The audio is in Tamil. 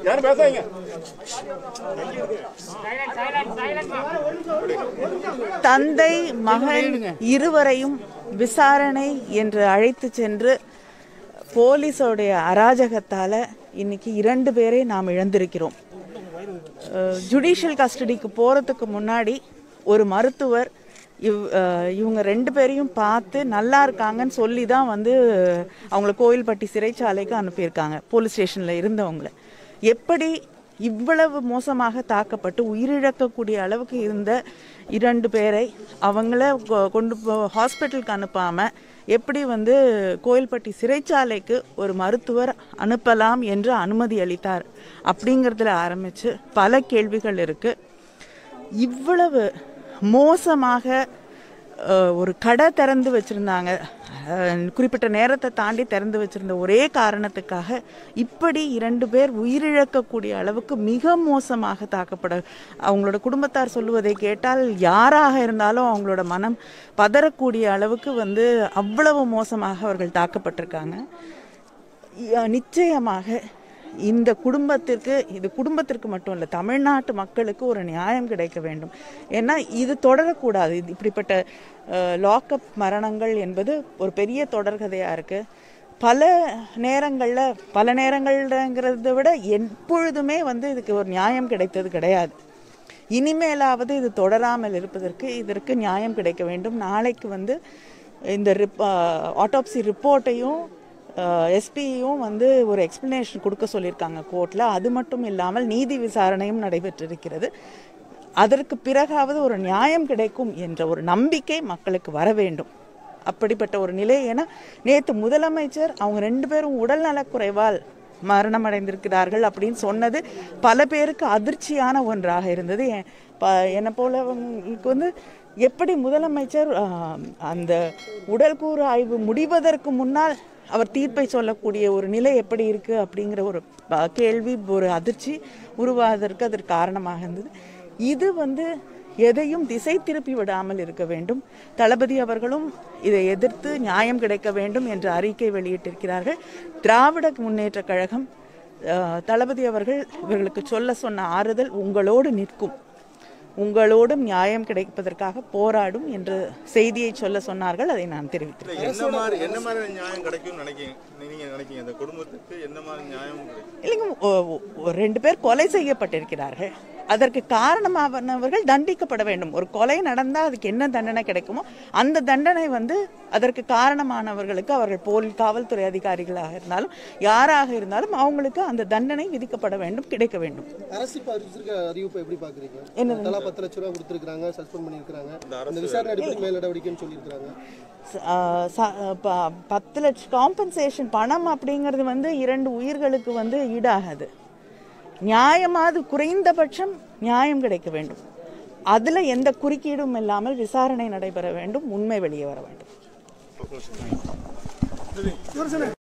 யாரும் பேசாதீங்க தந்தை மகன் இருவரையும் விசாரணை என்று அழைத்து சென்று போலீஸோடைய அராஜகத்தால இன்னைக்கு இரண்டு பேரை நாம் இழந்திருக்கிறோம் ஜுடிஷியல் கஸ்டடிக்கு போறதுக்கு முன்னாடி ஒரு மருத்துவர் இவ் அஹ், இவங்க ரெண்டு பேரையும் பார்த்து நல்லா இருக்காங்கன்னு சொல்லி தான் வந்து அவங்கள கோயில்பட்டி சிறைச்சாலைக்கு அனுப்பியிருக்காங்க போலீஸ் ஸ்டேஷனில் இருந்தவங்கள எப்படி இவ்வளவு மோசமாக தாக்கப்பட்டு உயிரிழக்கக்கூடிய அளவுக்கு இருந்த இரண்டு பேரை அவங்கள கொ- கொண்டு போ ஹாஸ்பிட்டலுக்கு அனுப்பாம எப்படி வந்து கோயில்பட்டி சிறைச்சாலைக்கு ஒரு மருத்துவர் அனுப்பலாம் என்று அனுமதி அளித்தார் அப்படிங்கிறதுல ஆரம்பிச்சு பல கேள்விகள் இருக்கு இவ்வளவு மோசமாக அஹ், ஒரு கடை திறந்து வச்சிருந்தாங்க அஹ், குறிப்பிட்ட நேரத்தை தாண்டி திறந்து வச்சிருந்த ஒரே காரணத்துக்காக இப்படி இரண்டு பேர் உயிரிழக்கக்கூடிய அளவுக்கு மிக மோசமாக தாக்கப்பட அவங்களோட குடும்பத்தார் சொல்லுவதை கேட்டால் யாராக இருந்தாலும் அவங்களோட மனம் பதறக்கூடிய அளவுக்கு வந்து அவ்வளவு மோசமாக அவர்கள் தாக்கப்பட்டிருக்காங்க ய- நிச்சயமாக இந்த குடும்பத்திற்கு இது குடும்பத்திற்கு மட்டும் இல்லை தமிழ்நாட்டு மக்களுக்கு ஒரு நியாயம் கிடைக்க வேண்டும் ஏன்னா இது தொடரக்கூடாது இது இப்படிப்பட்ட லாக்அப் மரணங்கள் என்பது ஒரு பெரிய தொடர்கதையாக இருக்குது பல நேரங்களில் பல நேரங்கள்ங்கிறத விட எப்பொழுதுமே வந்து இதுக்கு ஒரு நியாயம் கிடைத்தது கிடையாது இனிமேலாவது இது தொடராமல் இருப்பதற்கு இதற்கு நியாயம் கிடைக்க வேண்டும் நாளைக்கு வந்து இந்த ரிப் ஆட்டோப்சி ரிப்போர்ட்டையும் எஸ்பியும் வந்து ஒரு எக்ஸ்பிளனேஷன் கொடுக்க சொல்லியிருக்காங்க கோர்ட்டில் அது மட்டும் இல்லாமல் நீதி விசாரணையும் நடைபெற்றிருக்கிறது அதற்கு பிறகாவது ஒரு நியாயம் கிடைக்கும் என்ற ஒரு நம்பிக்கை மக்களுக்கு வர வேண்டும் அப்படிப்பட்ட ஒரு நிலை ஏன்னா நேற்று முதலமைச்சர் அவங்க ரெண்டு பேரும் உடல்நலக்குறைவால் மரணம் அடைந்திருக்கிறார்கள் அப்படின்னு சொன்னது பல பேருக்கு அதிர்ச்சியான ஒன்றாக இருந்தது எ- ப- என்னை போலவங்களுக்கு வந்து எப்படி முதலமைச்சர் ஆஹ், அந்த உடல்கூறு ஆய்வு முடிவதற்கு முன்னால் அவர் தீர்ப்பை சொல்லக்கூடிய ஒரு நிலை எப்படி இருக்கு அப்படிங்கிற ஒரு ப- கேள்வி ஒரு அதிர்ச்சி உருவாவதற்கு அதற்கு காரணமாக இருந்தது இது வந்து எதையும் திசை திருப்பி விடாமல் இருக்க வேண்டும் தளபதி அவர்களும் இதை எதிர்த்து நியாயம் கிடைக்க வேண்டும் என்ற அறிக்கை வெளியிட்டிருக்கிறார்கள் திராவிட முன்னேற்றக் கழகம் அஹ், தளபதி அவர்கள் இவர்களுக்கு சொல்ல சொன்ன ஆறுதல் உங்களோடு நிற்கும் உங்களோடும் நியாயம் கிடைப்பதற்காக போராடும் என்று செய்தியை சொல்ல சொன்னார்கள் அதை நான் தெரிவித்தேன் இல்ல, என்ன மாதிரி என்ன மாதிரி நியாயம் கிடைக்கும்னு நினைக்கிறீங்க நீங்க நினைக்கிறீங்க அந்த குடும்பத்துக்கு என்ன மாதிரி நியாயம் கிடைக்கும் இல்லைங்க ஒ- ஒ- ஒ- ரெண்டு பேர் கொலை செய்யப்பட்டிருக்கிறார்கள் அதற்கு காரணமானவர்கள் தண்டிக்கப்பட வேண்டும் ஒரு கொலை நடந்தால் அதுக்கு என்ன தண்டனை கிடைக்குமோ அந்த தண்டனை வந்து அதற்கு காரணமானவர்களுக்கு அவர்கள் போல் காவல்துறை அதிகாரிகளாக இருந்தாலும் யாராக இருந்தாலும் அவங்களுக்கு அந்த தண்டனை விதிக்கப்பட வேண்டும் கிடைக்க வேண்டும் அரசு இப்ப அறிவிச்சிருக்க அறிவிப்பை எப்படி பாக்குறீங்க என்னது? தலா பத்து லட்ச ரூபா கொடுத்துருக்காங்க சஸ்பெண்ட் பண்ணிருக்காங்க இந்த விசாரணை அடிப்படை மேல் நடவடிக்கைன்னு சொல்லியிருக்காங்க ச- ஆ, ச- ப- பத்து லட்சம் காம்பன்சேஷன் பணம் அப்படிங்கிறது வந்து இரண்டு உயிர்களுக்கு வந்து ஈடாகாது நியாயமாவது குறைந்தபட்சம் நியாயம் கிடைக்க வேண்டும் அதுல எந்த குறுக்கீடும் இல்லாமல் விசாரணை நடைபெற வேண்டும் உண்மை வெளியே வர வேண்டும்